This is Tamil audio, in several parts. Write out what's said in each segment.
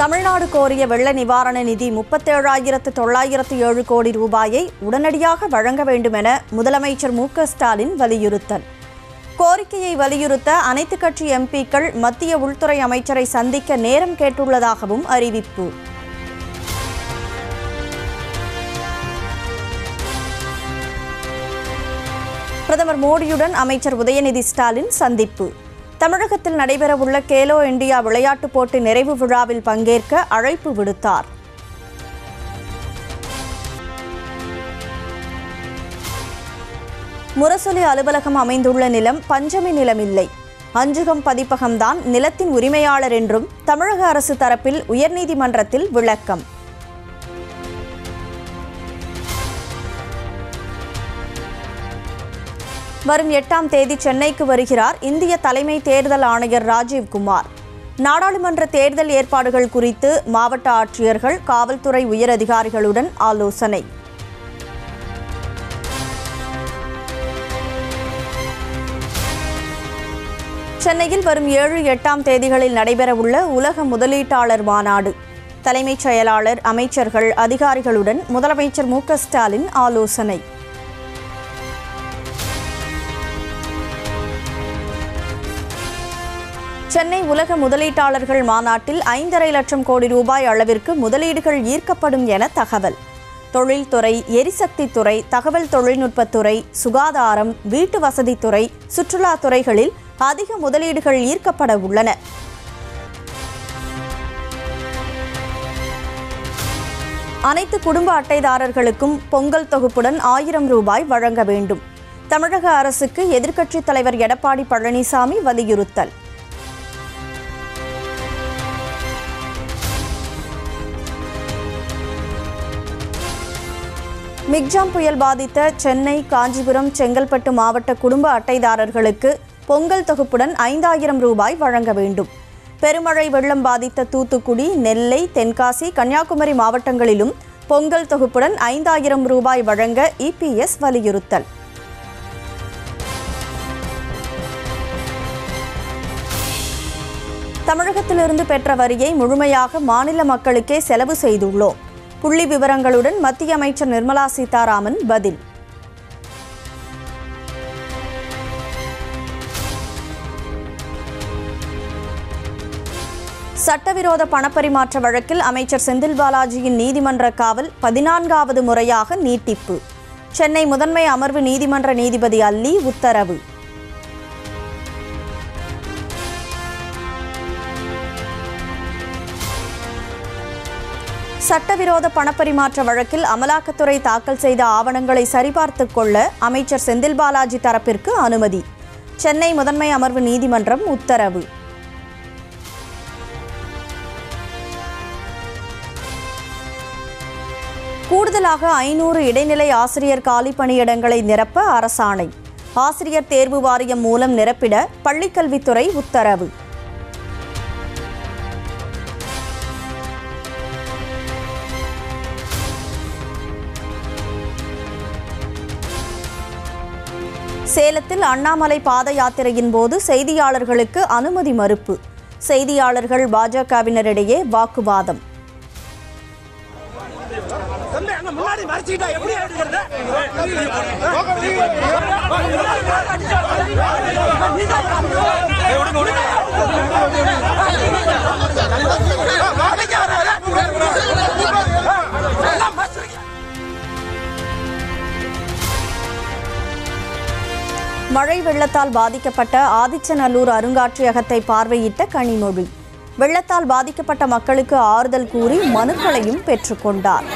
தமிழ்நாடு கோரிய வெள்ள நிவாரண நிதி முப்பத்தேழாயிரத்து தொள்ளாயிரத்து ஏழு கோடி ரூபாயை உடனடியாக வழங்க வேண்டும் என முதலமைச்சர் மு க ஸ்டாலின் வலியுறுத்தல் கோரிக்கையை வலியுறுத்த அனைத்து கட்சி எம்பிக்கள் மத்திய உள்துறை அமைச்சரை சந்திக்க நேரம் கேட்டுள்ளதாகவும் அறிவிப்பு பிரதமர் மோடியுடன் அமைச்சர் உதயநிதி ஸ்டாலின் சந்திப்பு தமிழகத்தில் நடைபெறவுள்ள கேலோ இந்தியா விளையாட்டுப் போட்டி நிறைவு விழாவில் பங்கேற்க அழைப்பு விடுத்தார் முரசொலி அலுவலகம் அமைந்துள்ள நிலம் பஞ்சமி நிலம் இல்லை அஞ்சுகம் பதிப்பகம்தான் நிலத்தின் உரிமையாளர் என்றும் தமிழக அரசு தரப்பில் உயர்நீதிமன்றத்தில் விளக்கம் வரும் எட்டாம் தேதி சென்னைக்கு வருகிறார் இந்திய தலைமை தேர்தல் ஆணையர் ராஜீவ்குமார் நாடாளுமன்ற தேர்தல் ஏற்பாடுகள் குறித்து மாவட்ட ஆட்சியர்கள் காவல்துறை உயரதிகாரிகளுடன் ஆலோசனை சென்னையில் வரும் ஏழு எட்டாம் தேதிகளில் நடைபெறவுள்ள உலக முதலீட்டாளர் மாநாடு தலைமைச் செயலாளர் அமைச்சர்கள் அதிகாரிகளுடன் முதலமைச்சர் மு க ஸ்டாலின் ஆலோசனை சென்னை உலக முதலீட்டாளர்கள் மாநாட்டில் ஐந்தரை லட்சம் கோடி ரூபாய் அளவிற்கு முதலீடுகள் ஈர்க்கப்படும் என தகவல் தொழில்துறை எரிசக்தித்துறை தகவல் தொழில்நுட்பத்துறை சுகாதாரம் வீட்டு வசதித்துறை சுற்றுலாத் துறைகளில் அதிக முதலீடுகள் ஈர்க்கப்பட உள்ளன அனைத்து குடும்ப அட்டைதாரர்களுக்கும் பொங்கல் தொகுப்புடன் ஆயிரம் ரூபாய் வழங்க வேண்டும் தமிழக அரசுக்கு எதிர்க்கட்சித் தலைவர் எடப்பாடி பழனிசாமி வலியுறுத்தல் மிக்ஜாம் புயல் பாதித்த சென்னை காஞ்சிபுரம் செங்கல்பட்டு மாவட்ட குடும்ப அட்டைதாரர்களுக்கு பொங்கல் தொகுப்புடன் ஐந்தாயிரம் ரூபாய் வழங்க வேண்டும் பெருமழை வெள்ளம் பாதித்த தூத்துக்குடி நெல்லை தென்காசி கன்னியாகுமரி மாவட்டங்களிலும் பொங்கல் தொகுப்புடன் ஐந்தாயிரம் ரூபாய் வழங்க இபிஎஸ் வலியுறுத்தல் தமிழகத்திலிருந்து பெற்ற வரியை முழுமையாக மாநில மக்களுக்கே செலவு செய்துள்ளோம் புள்ளி விவரங்களுடன் மத்திய அமைச்சர் நிர்மலா சீதாராமன் பதில் சட்டவிரோத பணப்பரிமாற்ற வழக்கில் அமைச்சர் செந்தில் பாலாஜியின் நீதிமன்ற காவல் பதினான்காவது முறையாக நீட்டிப்பு சென்னை முதன்மை அமர்வு நீதிமன்ற நீதிபதி அல்லி உத்தரவு சட்டவிரோத பணப்பரிமாற்ற வழக்கில் அமலாக்கத்துறை தாக்கல் செய்த ஆவணங்களை சரிபார்த்துக் கொள்ள அமைச்சர் செந்தில் பாலாஜி தரப்பிற்கு அனுமதி சென்னை முதன்மை அமர்வு நீதிமன்றம் உத்தரவு கூடுதலாக ஐநூறு இடைநிலை ஆசிரியர் காலி பணியிடங்களை நிரப்ப அரசாணை ஆசிரியர் தேர்வு வாரியம் மூலம் நிரப்பிட பள்ளிக்கல்வித்துறை உத்தரவு சேலத்தில் அண்ணாமலை பாத யாத்திரையின் போது செய்தியாளர்களுக்கு அனுமதி மறுப்பு செய்தியாளர்கள் பாஜகவினரிடையே வாக்குவாதம் தம்பி அங்க முன்னாடி மறைச்சிட்டா எப்படி எடுக்கிறது மழை வெள்ளத்தால் பாதிக்கப்பட்ட ஆதிச்சநல்லூர் அருங்காட்சியகத்தை பார்வையிட்ட கனிமொழி வெள்ளத்தால் பாதிக்கப்பட்ட மக்களுக்கு ஆறுதல் கூறி மனுக்களையும் பெற்றுக்கொண்டார்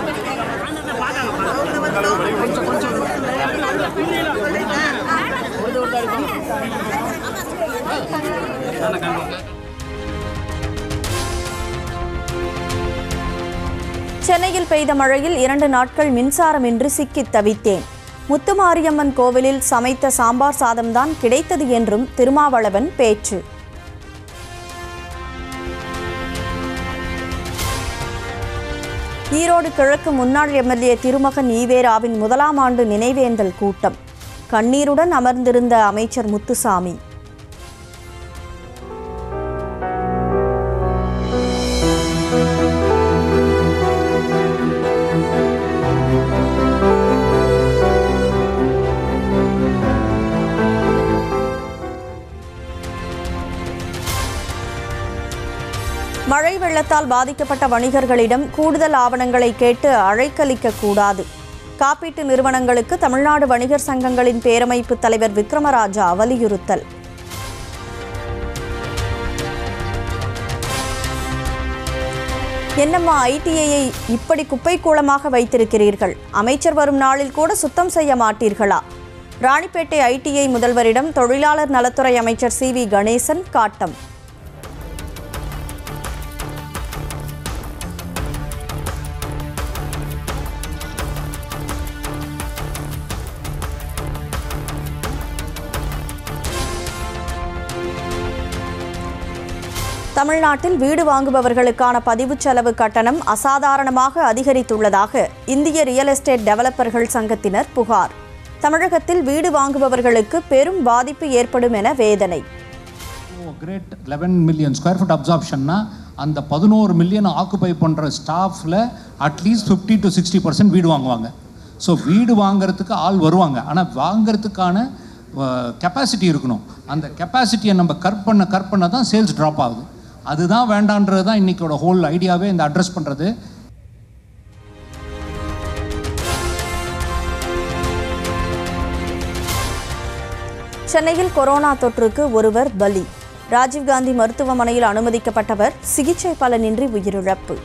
சென்னையில் பெய்த மழையில் இரண்டு நாட்கள் மின்சாரமின்றி சிக்கித் தவித்தேன் முத்துமாரியம்மன் கோவிலில் சமைத்த சாம்பார் சாதம்தான் கிடைத்தது என்றும் திருமாவளவன் பேச்சு ஈரோடு கிழக்கு முன்னாள் எம்எல்ஏ திருமகன் ஈவேராவின் முதலாம் ஆண்டு நினைவேந்தல் கூட்டம் கண்ணீருடன் அமர்ந்திருந்த அமைச்சர் முத்துசாமி மழை வெள்ளத்தால் பாதிக்கப்பட்ட வணிகர்களிடம் கூடுதல் ஆவணங்களை கேட்டு அழைக்கலிக்க கூடாது காப்பீட்டு நிறுவனங்களுக்கு தமிழ்நாடு வணிகர் சங்கங்களின் பேரமைப்பு தலைவர் விக்ரமராஜா வலியுறுத்தல் என்னம்மா ஐடிஐயை இப்படி குப்பை கூளமாக வைத்திருக்கிறீர்கள் அமைச்சர் வரும் நாளில் கூட சுத்தம் செய்ய மாட்டீர்களா ராணிப்பேட்டை ஐடிஐ முதல்வரிடம் தொழிலாளர் நலத்துறை அமைச்சர் சி வி கணேசன் காட்டம் தமிழ்நாட்டில் வீடு வாங்குபவர்களுக்கான பதிவுச் செலவு கட்டணம் அசாதாரணமாக அதிகரித்துள்ளதாக இந்திய ரியல் எஸ்டேட் டெவலப்பர்கள் சங்கத்தினர் புகார் தமிழகத்தில் வீடு வாங்குபவர்களுக்கு பெரும் பாதிப்பு ஏற்படும் என வேதனை great eleven million square foot அப்சார்ப்ஷன்னா அந்த பதினோரு மில்லியன் ஆக்குபை பண்ணுற ஸ்டாஃபில் at least fifty to sixty percent வீடு வாங்குவாங்க ஸோ வீடு வாங்குறதுக்கு ஆள் வருவாங்க ஆனால் வாங்குறதுக்கான கெப்பாசிட்டி இருக்கணும் அந்த கெப்பாசிட்டியை நம்ம கட் பண்ண கட் பண்ண தான் சேல்ஸ் ட்ராப் ஆகுது அதுதான் வேண்டான்றது தான் இன்றைக்கோட ஹோல் ஐடியாவே இந்த அட்ரஸ் பண்ணுறது சென்னையில் கொரோனா தொற்றுக்கு ஒருவர் பலி ராஜீவ்காந்தி மருத்துவமனையில் அனுமதிக்கப்பட்டவர் சிகிச்சை பலனின்றி உயிரிழப்பு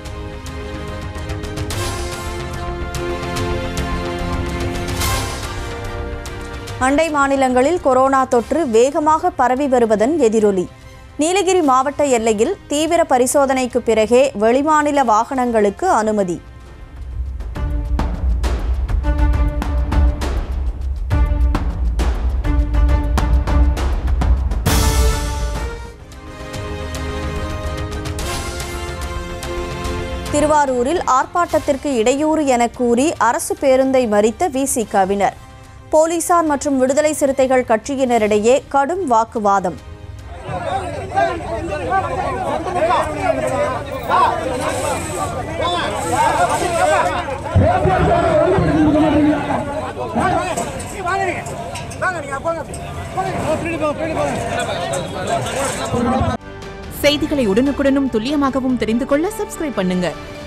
அண்டை மாநிலங்களில் கொரோனா தொற்று வேகமாக பரவி வருவதன் எதிரொலி நீலகிரி மாவட்ட எல்லையில் தீவிர பரிசோதனைக்கு பிறகே வெளிமாநில வாகனங்களுக்கு அனுமதி திருவாரூரில் ஆர்ப்பாட்டத்திற்கு இடையூறு என கூறி அரசு பேருந்தை மறித்த விசிகவினர் போலீசார் மற்றும் விடுதலை சிறுத்தைகள் கட்சியினரிடையே கடும் வாக்குவாதம் வாங்க நீங்க வாங்க நீங்க போங்க போங்க செய்திகளை உடனுக்குடனும் துல்லியமாகவும் தெரிந்து கொள்ள சப்ஸ்கிரைப் பண்ணுங்க